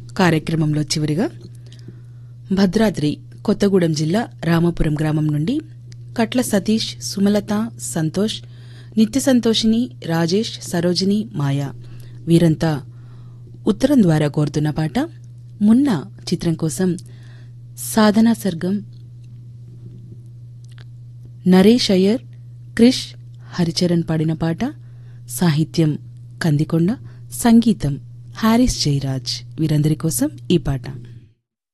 కార్యక్రమంలో చివరిగా భద్రాద్రి కొత్తగూడెం జిల్లా రామాపురం గ్రామం నుండి కట్ల సతీష్ సుమలత సంతోష్ నిత్య సంతోషిని రాజేష్ సరోజిని మాయా వీరంతా ఉత్తరం ద్వారా కోరుతున్న పాట మున్న చిత్రం కోసం సాధనా సర్గం నరేష్ అయ్యర్ క్రిష్ హరిచరణ్ పాడిన పాట సాహిత్యం కందికొండ సంగీతం హారిస్ జయరాజ్ వీరందరి కోసం ఈ పాట